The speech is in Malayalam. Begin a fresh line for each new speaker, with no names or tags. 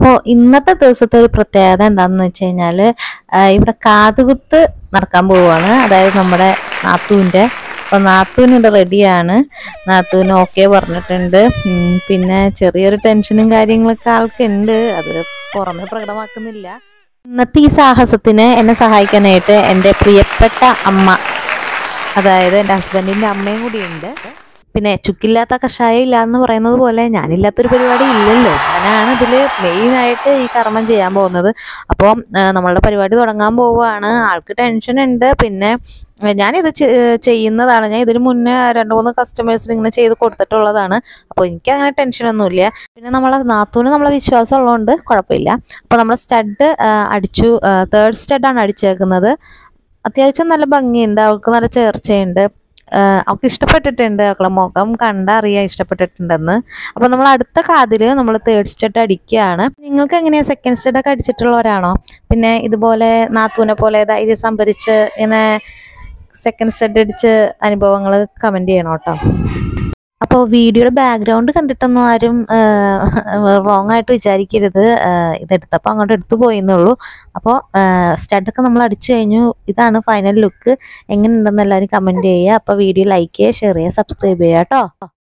അപ്പോൾ ഇന്നത്തെ ദിവസത്തെ ഒരു പ്രത്യേകത എന്താണെന്ന് വെച്ച് കഴിഞ്ഞാൽ ഇവിടെ കാതുകുത്ത് നടക്കാൻ പോവുകയാണ് അതായത് നമ്മുടെ നാത്തൂൻ്റെ അപ്പോൾ നാത്തൂൻ ഇവിടെ റെഡിയാണ് നാത്തൂന് ഓക്കെ പറഞ്ഞിട്ടുണ്ട് ഉം, പിന്നെ ചെറിയൊരു ടെൻഷനും കാര്യങ്ങളൊക്കെ ആൾക്കുണ്ട് അത് പുറമെ പ്രകടമാക്കുന്നില്ല ഇന്നത്തെ ഈ സാഹസത്തിന് എന്നെ സഹായിക്കാനായിട്ട് എൻ്റെ പ്രിയപ്പെട്ട അമ്മ അതായത് എൻ്റെ ഹസ്ബൻഡിൻ്റെ അമ്മയും കൂടിയുണ്ട് പിന്നെ ചുക്കില്ലാത്ത കഷായം ഇല്ല എന്ന് പറയുന്നത് പോലെ ഞാനില്ലാത്തൊരു പരിപാടി ഇല്ലല്ലോ ഞാനാണ് ഇതിൽ മെയിനായിട്ട് ഈ കർമ്മം ചെയ്യാൻ പോകുന്നത് അപ്പോൾ നമ്മളുടെ പരിപാടി തുടങ്ങാൻ പോവുകയാണ് ആൾക്ക് ടെൻഷൻ ഉണ്ട് പിന്നെ ഏഹ് ഞാനിത് ചെ- ഏഹ് ചെയ്യുന്നതാണ് ഞാൻ ഇതിന് മുന്നേ രണ്ട് മൂന്ന് കസ്റ്റമേഴ്സിന് ഇങ്ങനെ ചെയ്ത് കൊടുത്തിട്ടുള്ളതാണ് അപ്പോൾ എനിക്ക് അങ്ങനെ ടെൻഷനൊന്നുമില്ല പിന്നെ നമ്മളെ നാത്തൂന് നമ്മളെ വിശ്വാസം ഉള്ളതുകൊണ്ട് കുഴപ്പമില്ല അപ്പോൾ നമ്മൾ സ്റ്റഡ് അടിച്ചു തേർഡ് സ്റ്റഡാണ് അടിച്ചേക്കുന്നത് അത്യാവശ്യം നല്ല ഭംഗിയുണ്ട് അവൾക്ക് നല്ല ചേർച്ചയുണ്ട് ആഹ് അവൾക്ക് ഇഷ്ടപ്പെട്ടിട്ടുണ്ട് അവളെ മുഖം കണ്ടറിയാൻ ഇഷ്ടപ്പെട്ടിട്ടുണ്ടെന്ന് അപ്പോൾ നമ്മൾ അടുത്ത കാതിൽ നമ്മൾ തേർഡ് സ്റ്റഡ് അടിക്കുകയാണ് നിങ്ങൾക്ക് എങ്ങനെയാ സെക്കൻഡ് സ്റ്റഡ് ഒക്കെ അടിച്ചിട്ടുള്ളവരാണോ പിന്നെ ഇതുപോലെ നാത്തൂനെ പോലെ ധൈര്യം സംഭരിച്ച് ഇങ്ങനെ സെക്കൻഡ് സ്റ്റഡ് അടിച്ച് അനുഭവങ്ങൾ കമൻറ്റ് ചെയ്യണം കേട്ടോ അപ്പോൾ വീഡിയോയുടെ ബാക്ക്ഗ്രൗണ്ട് കണ്ടിട്ടൊന്നും ആരും റോങ് ആയിട്ട് വിചാരിക്കരുത് ആഹ് ഇതെടുത്തപ്പോൾ അങ്ങോട്ട് എടുത്തു പോയെന്നുള്ളൂ അപ്പോൾ സ്റ്റഡൊക്കെ നമ്മൾ അടിച്ചു കഴിഞ്ഞു ഇതാണ് ഫൈനൽ ലുക്ക് എങ്ങനെയുണ്ടെന്ന് എല്ലാവരും കമൻറ്റ് ചെയ്യുക അപ്പോൾ വീഡിയോ ലൈക്ക് ചെയ്യുക ഷെയർ ചെയ്യുക സബ്സ്ക്രൈബ് ചെയ്യുക കേട്ടോ